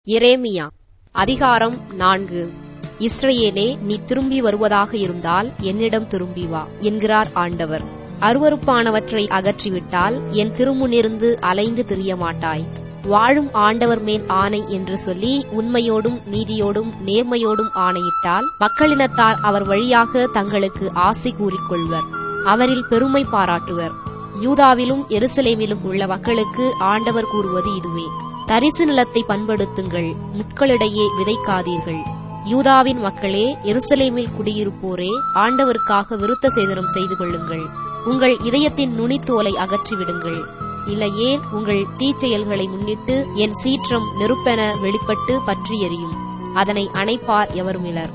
எரேமியா அதிகாரம் நான்கு இஸ்ரவேலே நீ திரும்பி வருவதாக இருந்தால் என்னிடம் திரும்பி வா என்கிறார் ஆண்டவர் அருவருப்பானவற்றை அகற்றிவிட்டால் என் திருமுனிருந்து அலைந்து திரிய மாட்டாய் வாழும் ஆண்டவர் மேல் ஆணை என்று சொல்லி உண்மையோடும் நீதியோடும் நேர்மையோடும் ஆணையிட்டால் மக்களினத்தார் அவர் வழியாக தங்களுக்கு ஆசை கூறிக்கொள்வர் அவரில் பெருமை பாராட்டுவர் யூதாவிலும் எருசலேமிலும் உள்ள மக்களுக்கு ஆண்டவர் கூறுவது இதுவே தரிசு நிலத்தை பண்படுத்துங்கள் முட்களிடையே விதைக்காதீர்கள் யூதாவின் மக்களே எருசலேமில் குடியிருப்போரே ஆண்டவருக்காக விருத்த சேதனம் செய்து கொள்ளுங்கள் உங்கள் இதயத்தின் நுனித்தோலை அகற்றிவிடுங்கள் இல்லையே உங்கள் தீச்செயல்களை முன்னிட்டு என் சீற்றம் நெருப்பென வெளிப்பட்டு பற்றி எரியும் அதனை அணைப்பார் எவருமிலர்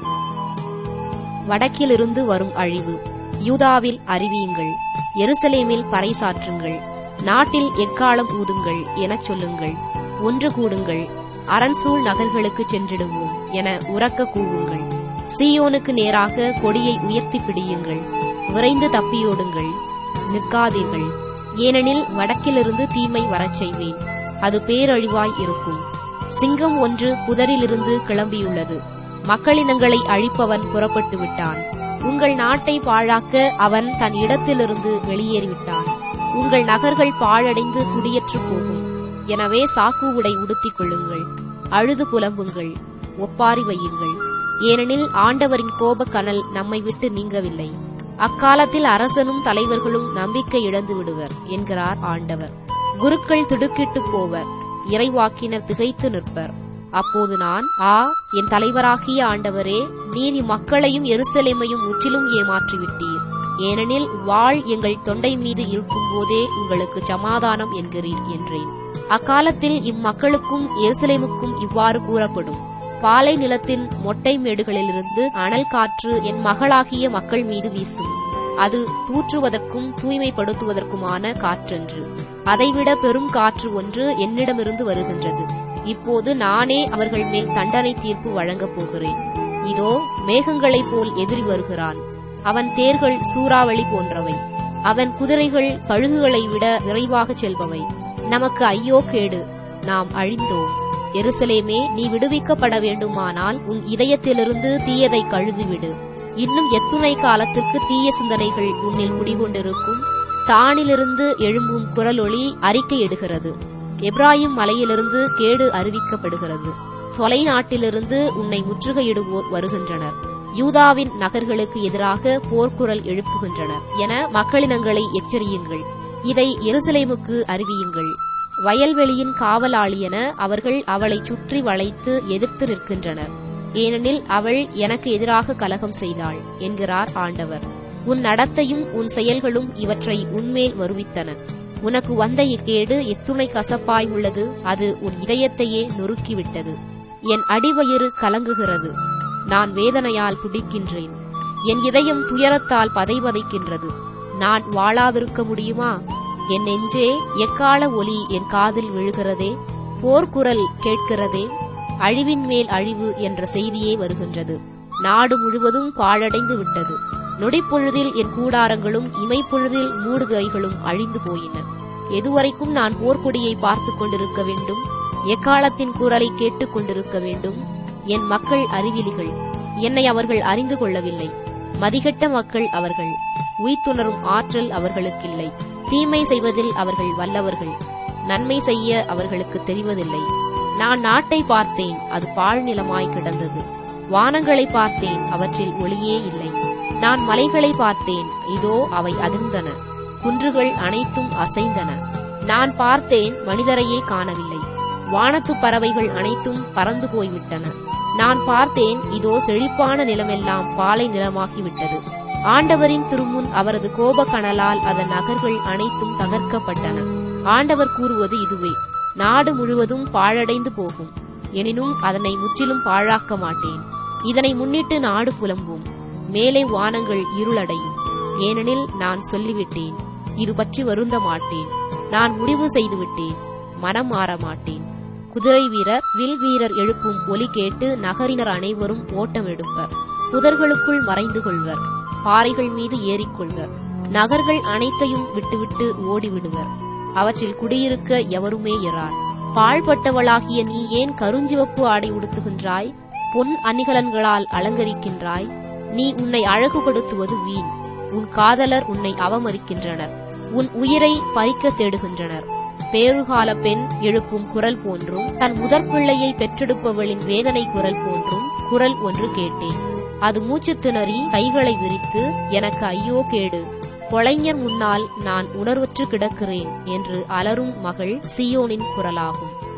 வடக்கிலிருந்து வரும் அழிவு யூதாவில் அறிவியுங்கள் எருசலேமில் பறைசாற்றுங்கள் நாட்டில் எக்காலம் ஊதுங்கள் எனச் சொல்லுங்கள் ஒன்று கூடுங்கள் அரண்சூழ் நகர்களுக்கு சென்றிடுவோம் என உறக்க கூவுங்கள் சீயோனுக்கு நேராக கொடியை உயர்த்தி பிடியுங்கள் விரைந்து தப்பியோடுங்கள் நிற்காதீர்கள் ஏனெனில் வடக்கிலிருந்து தீமை வரச் செய்வேன் அது பேரழிவாய் இருக்கும் சிங்கம் ஒன்று புதரிலிருந்து கிளம்பியுள்ளது மக்களினங்களை அழிப்பவன் புறப்பட்டு விட்டான் உங்கள் நாட்டை பாழாக்க அவன் தன் இடத்திலிருந்து வெளியேறிவிட்டான் உங்கள் நகர்கள் பாழடைந்து குடியற்று போகும் எனவே சாக்கு உடை உடுத்திக் கொள்ளுங்கள் அழுது புலம்புங்கள் ஒப்பாரி வையுங்கள் ஏனெனில் ஆண்டவரின் கோப கனல் நம்மை விட்டு நீங்கவில்லை அக்காலத்தில் அரசனும் தலைவர்களும் நம்பிக்கை இழந்து விடுவர் என்கிறார் ஆண்டவர் குருக்கள் திடுக்கிட்டு போவர் இறைவாக்கினர் திகைத்து நிற்பர் அப்போது நான் ஆ என் தலைவராகிய ஆண்டவரே நீர் இம்மக்களையும் எருசலேமையும் முற்றிலும் ஏமாற்றிவிட்டீர் ஏனெனில் வாழ் எங்கள் தொண்டை மீது இருக்கும் போதே உங்களுக்கு சமாதானம் என்கிறீர் என்றேன் அக்காலத்தில் இம்மக்களுக்கும் எருசலேமுக்கும் இவ்வாறு கூறப்படும் பாலை நிலத்தின் மொட்டை மேடுகளிலிருந்து அனல் காற்று என் மகளாகிய மக்கள் மீது வீசும் அது தூற்றுவதற்கும் தூய்மைப்படுத்துவதற்குமான காற்றன்று அதைவிட பெரும் காற்று ஒன்று என்னிடமிருந்து வருகின்றது இப்போது நானே அவர்கள் மேல் தண்டனை தீர்ப்பு வழங்கப் போகிறேன் இதோ மேகங்களைப் போல் எதிரி வருகிறான் அவன் தேர்கள் சூறாவளி போன்றவை அவன் குதிரைகள் கழுகுகளை விட விரைவாக செல்பவை நமக்கு ஐயோ கேடு நாம் அழிந்தோம் எருசலேமே நீ விடுவிக்கப்பட வேண்டுமானால் உன் இதயத்திலிருந்து தீயதை கழுவிவிடு இன்னும் எத்துணை காலத்துக்கு தீய சிந்தனைகள் உன்னில் குடிகொண்டிருக்கும் தானிலிருந்து எழும்பும் குரலொளி அறிக்கையிடுகிறது எப்ராஹிம் மலையிலிருந்து கேடு அறிவிக்கப்படுகிறது தொலை நாட்டிலிருந்து உன்னை முற்றுகையிடுவோர் வருகின்றனர் யூதாவின் நகர்களுக்கு எதிராக போர்க்குரல் எழுப்புகின்றனர் என மக்களினங்களை எச்சரியுங்கள் இதை எருசலேமுக்கு அறிவியுங்கள் வயல்வெளியின் காவலாளியென அவர்கள் அவளை சுற்றி வளைத்து எதிர்த்து நிற்கின்றனர் ஏனெனில் அவள் எனக்கு எதிராக கலகம் செய்தாள் என்கிறார் ஆண்டவர் உன் நடத்தையும் உன் செயல்களும் இவற்றை உன்மேல் வருவித்தன உனக்கு வந்த இக்கேடு எத்துணை கசப்பாய் உள்ளது அது உன் இதயத்தையே நொறுக்கிவிட்டது என் அடிவயிறு கலங்குகிறது நான் வேதனையால் துடிக்கின்றேன் என் இதயம் துயரத்தால் பதைபதைக்கின்றது நான் வாழாவிருக்க முடியுமா என் நெஞ்சே எக்கால ஒலி என் காதில் விழுகிறதே போர்க்குரல் கேட்கிறதே அழிவின் மேல் அழிவு என்ற செய்தியே வருகின்றது நாடு முழுவதும் பாழடைந்து விட்டது நொடிப்பொழுதில் என் கூடாரங்களும் இமைப்பொழுதில் மூடுகரைகளும் அழிந்து போயின எதுவரைக்கும் நான் போர்க்கொடியை பார்த்து கொண்டிருக்க வேண்டும் எக்காலத்தின் குரலை கேட்டுக் கொண்டிருக்க வேண்டும் என் மக்கள் அறிவிலிகள் என்னை அவர்கள் அறிந்து கொள்ளவில்லை மதிகட்ட மக்கள் அவர்கள் உய்த்துணரும் ஆற்றல் அவர்களுக்கில்லை தீமை செய்வதில் அவர்கள் வல்லவர்கள் நன்மை செய்ய அவர்களுக்கு தெரிவதில்லை நான் நாட்டை பார்த்தேன் அது பாழ்நிலமாய் கிடந்தது வானங்களை பார்த்தேன் அவற்றில் ஒளியே இல்லை நான் மலைகளை பார்த்தேன் இதோ அவை அதிர்ந்தன குன்றுகள் அனைத்தும் அசைந்தன நான் பார்த்தேன் மனிதரையே காணவில்லை வானத்து பறவைகள் அனைத்தும் பறந்து போய்விட்டன நான் பார்த்தேன் இதோ செழிப்பான நிலமெல்லாம் பாலை நிலமாகிவிட்டது ஆண்டவரின் திருமுன் அவரது கோப கனலால் அதன் நகர்கள் அனைத்தும் தகர்க்கப்பட்டன ஆண்டவர் கூறுவது இதுவே நாடு முழுவதும் பாழடைந்து போகும் எனினும் அதனை முற்றிலும் பாழாக்க மாட்டேன் இதனை முன்னிட்டு நாடு புலம்பும் மேலே வானங்கள் இருளடையும் ஏனெனில் நான் சொல்லிவிட்டேன் இது பற்றி வருந்த மாட்டேன் நான் முடிவு செய்துவிட்டேன் மனம் மாற மாட்டேன் குதிரை வீரர் வில் வீரர் எழுப்பும் ஒலி கேட்டு நகரினர் அனைவரும் ஓட்டம் எடுப்பர் புதர்களுக்குள் மறைந்து கொள்வர் பாறைகள் மீது ஏறிக்கொள்வர் நகர்கள் அனைத்தையும் விட்டுவிட்டு ஓடிவிடுவர் அவற்றில் குடியிருக்க எவருமே இரார் பாழ்பட்டவளாகிய நீ ஏன் கருஞ்சிவப்பு ஆடை உடுத்துகின்றாய் பொன் அணிகலன்களால் அலங்கரிக்கின்றாய் நீ உன்னை அழகுபடுத்துவது வீண் உன் காதலர் உன்னை அவமதிக்கின்றனர் உன் உயிரை பறிக்க தேடுகின்றனர் பேறுகால பெண் எழுப்பும் குரல் போன்றும் தன் முதற் பிள்ளையை பெற்றெடுப்பவளின் வேதனை குரல் போன்றும் குரல் ஒன்று கேட்டேன் அது மூச்சு திணறி கைகளை விரித்து எனக்கு ஐயோ கேடு கொளைஞர் முன்னால் நான் உணர்வற்று கிடக்கிறேன் என்று அலரும் மகள் சியோனின் குரலாகும்